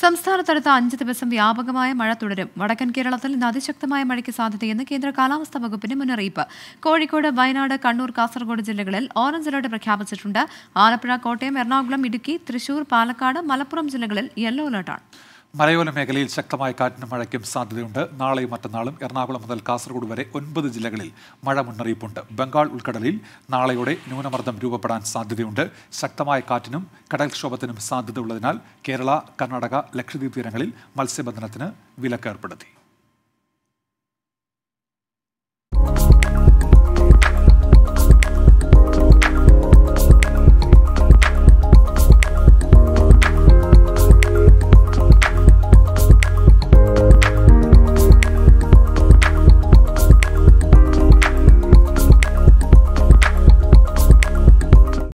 സംസ്ഥാനത്തടുത്ത അഞ്ച് ദിവസം വ്യാപകമായ മഴ തുടരും വടക്കൻ കേരളത്തിൽ ഇന്ന് അതിശക്തമായ മഴയ്ക്ക് സാധ്യതയെന്ന് കേന്ദ്ര കാലാവസ്ഥാ വകുപ്പിന്റെ മുന്നറിയിപ്പ് കോഴിക്കോട് വയനാട് കണ്ണൂർ കാസർഗോഡ് ജില്ലകളിൽ ഓറഞ്ച് അലർട്ട് പ്രഖ്യാപിച്ചിട്ടുണ്ട് ആലപ്പുഴ കോട്ടയം എറണാകുളം ഇടുക്കി തൃശൂർ പാലക്കാട് മലപ്പുറം ജില്ലകളിൽ യെല്ലോ അലർട്ടാണ് മലയോര മേഖലയിൽ ശക്തമായ കാറ്റിനും മഴയ്ക്കും സാധ്യതയുണ്ട് നാളെയും മറ്റന്നാളും എറണാകുളം മുതൽ കാസർഗോഡ് വരെ ഒൻപത് ജില്ലകളിൽ മഴ മുന്നറിയിപ്പുണ്ട് ബംഗാൾ ഉൾക്കടലിൽ നാളെയോടെ ന്യൂനമർദ്ദം രൂപപ്പെടാൻ സാധ്യതയുണ്ട് ശക്തമായ കാറ്റിനും കടൽക്ഷോഭത്തിനും സാധ്യതയുള്ളതിനാൽ കേരള കർണാടക ലക്ഷദ്വീപ് തീരങ്ങളിൽ മത്സ്യബന്ധനത്തിന് വിലക്ക് ഏർപ്പെടുത്തി